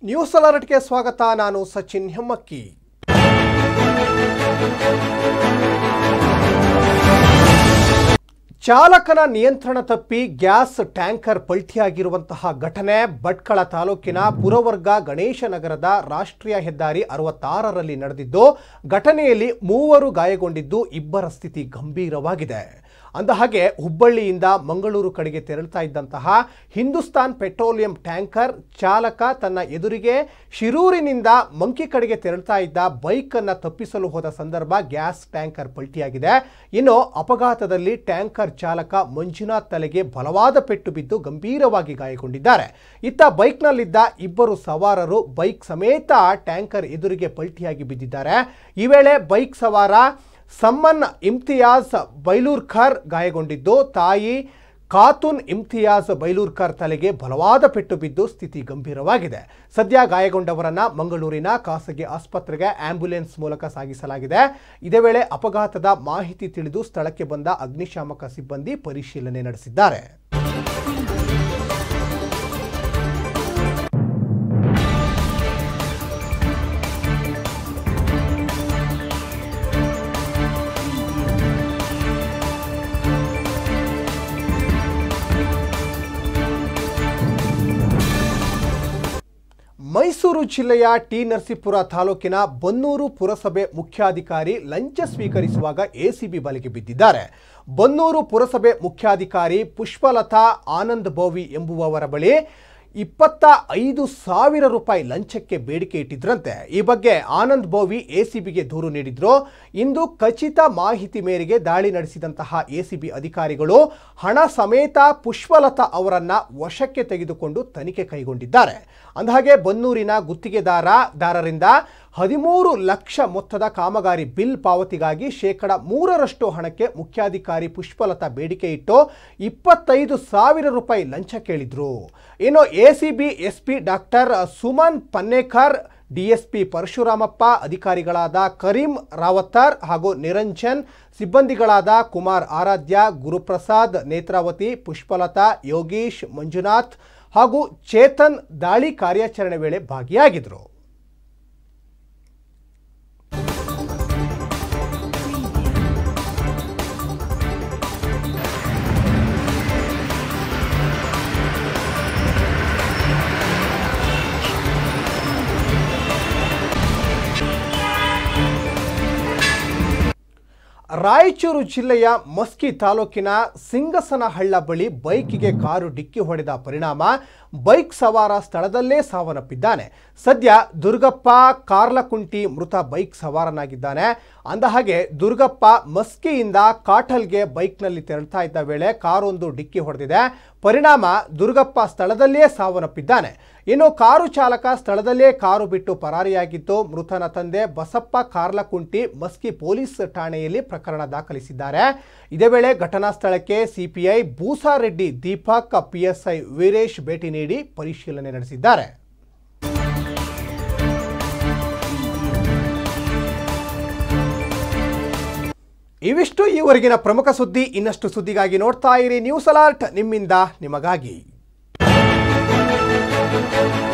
news ಅಲರ್ಟ್ಗೆ ಸ್ವಾಗತ ನಾನು ಸಚಿನ್ ಹೆಮ್ಮಕ್ಕಿ ಚಾಲಕನ ನಿಯಂತ್ರಣ ತಪ್ಪಿ ಗ್ಯಾಸ್ ಟ್ಯಾಂಕರ್ ಪಲ್ಟಿಯಾಗಿರುವಂತಹ ಘಟನೆ ಭಟ್ಕಳ ತಾಲೂಕಿನ ಪುರವರ್ಗ ಗಣೇಶ ನಗರದ ರಾಷ್ಟ್ರೀಯ ಹೆದ್ದಾರಿ ಅರವತ್ತಾರರಲ್ಲಿ ನಡೆದಿದ್ದು ಘಟನೆಯಲ್ಲಿ ಮೂವರು ಗಾಯಗೊಂಡಿದ್ದು ಇಬ್ಬರ ಸ್ಥಿತಿ ಗಂಭೀರವಾಗಿದೆ ಅಂದಹಾಗೆ ಹುಬ್ಬಳ್ಳಿಯಿಂದ ಮಂಗಳೂರು ಕಡೆಗೆ ತೆರಳುತ್ತಾ ಇದ್ದಂತಹ ಹಿಂದೂಸ್ತಾನ್ ಪೆಟ್ರೋಲಿಯಂ ಟ್ಯಾಂಕರ್ ಚಾಲಕ ತನ್ನ ಎದುರಿಗೆ ಶಿರೂರಿನಿಂದ ಮಂಕಿ ಕಡೆಗೆ ತೆರಳುತ್ತಾ ಇದ್ದ ಬೈಕ್ ಅನ್ನ ತಪ್ಪಿಸಲು ಹೋದ ಸಂದರ್ಭ ಗ್ಯಾಸ್ ಟ್ಯಾಂಕರ್ ಪಲ್ಟಿಯಾಗಿದೆ ಇನ್ನು ಅಪಘಾತದಲ್ಲಿ ಟ್ಯಾಂಕರ್ ಚಾಲಕ ಮಂಜುನಾಥ್ ತಲೆಗೆ ಬಲವಾದ ಪೆಟ್ಟು ಬಿದ್ದು ಗಂಭೀರವಾಗಿ ಗಾಯಗೊಂಡಿದ್ದಾರೆ ಇತ್ತ ಬೈಕ್ನಲ್ಲಿದ್ದ ಇಬ್ಬರು ಸವಾರರು ಬೈಕ್ ಸಮೇತ ಟ್ಯಾಂಕರ್ ಎದುರಿಗೆ ಪಲ್ಟಿಯಾಗಿ ಬಿದ್ದಿದ್ದಾರೆ ಈ ವೇಳೆ ಬೈಕ್ ಸವಾರ ಸಮ್ಮನ್ ಇಮ್ತಿಯಾಜ್ ಬೈಲೂರ್ಖರ್ ಗಾಯಗೊಂಡಿದ್ದು ತಾಯಿ ಖಾತೂನ್ ಇಮ್ತಿಯಾಜ್ ಬೈಲೂರ್ಕರ್ ತಲೆಗೆ ಬಲವಾದ ಪೆಟ್ಟು ಬಿದ್ದು ಸ್ಥಿತಿ ಗಂಭೀರವಾಗಿದೆ ಸದ್ಯ ಗಾಯಗೊಂಡವರನ್ನ ಮಂಗಳೂರಿನ ಖಾಸಗಿ ಆಸ್ಪತ್ರೆಗೆ ಆಂಬ್ಯುಲೆನ್ಸ್ ಮೂಲಕ ಸಾಗಿಸಲಾಗಿದೆ ಇದೇ ವೇಳೆ ಅಪಘಾತದ ಮಾಹಿತಿ ತಿಳಿದು ಸ್ಥಳಕ್ಕೆ ಬಂದ ಅಗ್ನಿಶಾಮಕ ಸಿಬ್ಬಂದಿ ಪರಿಶೀಲನೆ ನಡೆಸಿದ್ದಾರೆ ಮೈಸೂರು ಜಿಲ್ಲೆಯ ಟಿ ನರಸೀಪುರ ತಾಲೂಕಿನ ಬನ್ನೂರು ಪುರಸಭೆ ಮುಖ್ಯಾಧಿಕಾರಿ ಲಂಚ ಸ್ವೀಕರಿಸುವಾಗ ಎಸಿಬಿ ಬಲೆಗೆ ಬಿದ್ದಿದ್ದಾರೆ ಬನ್ನೂರು ಪುರಸಭೆ ಮುಖ್ಯಾಧಿಕಾರಿ ಪುಷ್ಪಲತಾ ಆನಂದ್ ಬೋವಿ ಎಂಬುವವರ ಬಳಿ ಇಪ್ಪತ್ತ ಐದು ಸಾವಿರ ರೂಪಾಯಿ ಲಂಚಕ್ಕೆ ಬೇಡಿಕೆ ಇಟ್ಟಿದ್ರಂತೆ ಈ ಬಗ್ಗೆ ಆನಂದ್ ಬೋವಿ ಎಸಿಬಿಗೆ ದೂರು ನೀಡಿದ್ರು ಇಂದು ಖಚಿತ ಮಾಹಿತಿ ಮೇರೆಗೆ ದಾಳಿ ನಡೆಸಿದಂತಹ ಎಸಿಬಿ ಅಧಿಕಾರಿಗಳು ಹಣ ಸಮೇತ ಪುಷ್ಪಲತಾ ಅವರನ್ನ ವಶಕ್ಕೆ ತೆಗೆದುಕೊಂಡು ತನಿಖೆ ಕೈಗೊಂಡಿದ್ದಾರೆ ಅಂದಹಾಗೆ ಬನ್ನೂರಿನ ಗುತ್ತಿಗೆದಾರ ದಾರರಿಂದ ಹದಿಮೂರು ಲಕ್ಷ ಮೊತ್ತದ ಕಾಮಗಾರಿ ಬಿಲ್ ಪಾವತಿಗಾಗಿ ಶೇಕಡ ಮೂರರಷ್ಟು ಹಣಕ್ಕೆ ಮುಖ್ಯಾಧಿಕಾರಿ ಪುಷ್ಪಲತಾ ಬೇಡಿಕೆ ಇಟ್ಟು ಇಪ್ಪತ್ತೈದು ಸಾವಿರ ರೂಪಾಯಿ ಲಂಚ ಕೇಳಿದ್ರು ಇನ್ನು ACB SP doctor Suman Pannekar DSP Parashuramappa ಅಧಿಕಾರಿಗಳಾದ ಕರೀಂ ರಾವತರ್ ಹಾಗೂ ನಿರಂಜನ್ ಸಿಬ್ಬಂದಿಗಳಾದ ಕುಮಾರ್ ಆರಾಧ್ಯ ಗುರುಪ್ರಸಾದ್ ನೇತ್ರಾವತಿ ಪುಷ್ಪಲತಾ ಯೋಗೀಶ್ ಮಂಜುನಾಥ್ ಹಾಗೂ ಚೇತನ್ ದಾಳಿ ಕಾರ್ಯಾಚರಣೆ ವೇಳೆ ಭಾಗಿಯಾಗಿದ್ದರು ರಾಯಚೂರು ಜಿಲ್ಲೆಯ ಮಸ್ಕಿ ತಾಲೂಕಿನ ಸಿಂಗಸನಹಳ್ಳ ಬಳಿ ಬೈಕಿಗೆ ಕಾರು ಡಿಕ್ಕಿ ಹೊಡೆದ ಪರಿಣಾಮ ಬೈಕ್ ಸವಾರ ಸ್ಥಳದಲ್ಲೇ ಸಾವನ್ನಪ್ಪಿದ್ದಾನೆ ಸದ್ಯ ದುರ್ಗಪ್ಪ ಕಾರ್ಲಕುಂಟಿ ಮೃತ ಬೈಕ್ ಸವಾರನಾಗಿದ್ದಾನೆ ಅಂದಹಾಗೆ ದುರ್ಗಪ್ಪ ಮಸ್ಕಿಯಿಂದ ಕಾಟಲ್ಗೆ ಬೈಕ್ನಲ್ಲಿ ತೆರಳ್ತಾ ಇದ್ದ ವೇಳೆ ಕಾರೊಂದು ಡಿಕ್ಕಿ ಹೊಡೆದಿದೆ ಪರಿಣಾಮ ದುರ್ಗಪ್ಪ ಸ್ಥಳದಲ್ಲೇ ಸಾವನ್ನಪ್ಪಿದ್ದಾನೆ ಇನ್ನು ಕಾರು ಚಾಲಕ ಸ್ಥಳದಲ್ಲೇ ಕಾರು ಬಿಟ್ಟು ಪರಾರಿಯಾಗಿದ್ದು ಮೃತನ ತಂದೆ ಬಸಪ್ಪ ಕಾರ್ಲಕುಂಟಿ ಮಸ್ಕಿ ಪೊಲೀಸ್ ಠಾಣೆಯಲ್ಲಿ ಪ್ರಕರಣ ದಾಖಲಿಸಿದ್ದಾರೆ ಇದೇ ವೇಳೆ ಘಟನಾ ಸ್ಥಳಕ್ಕೆ ಸಿಪಿಐ ಬೂಸಾರೆಡ್ಡಿ ದೀಪಕ್ ಪಿಎಸ್ಐ ವೀರೇಶ್ ಭೇಟಿ ನೀಡಿ ಪರಿಶೀಲನೆ ನಡೆಸಿದ್ದಾರೆ ಇವಿಷ್ಟು ಈವರೆಗಿನ ಪ್ರಮುಖ ಸುದ್ದಿ ಇನ್ನಷ್ಟು ಸುದ್ದಿಗಾಗಿ ನೋಡ್ತಾ ಇರಿ ನ್ಯೂಸ್ ಅಲರ್ಟ್ ನಿಮ್ಮಿಂದ ನಿಮಗಾಗಿ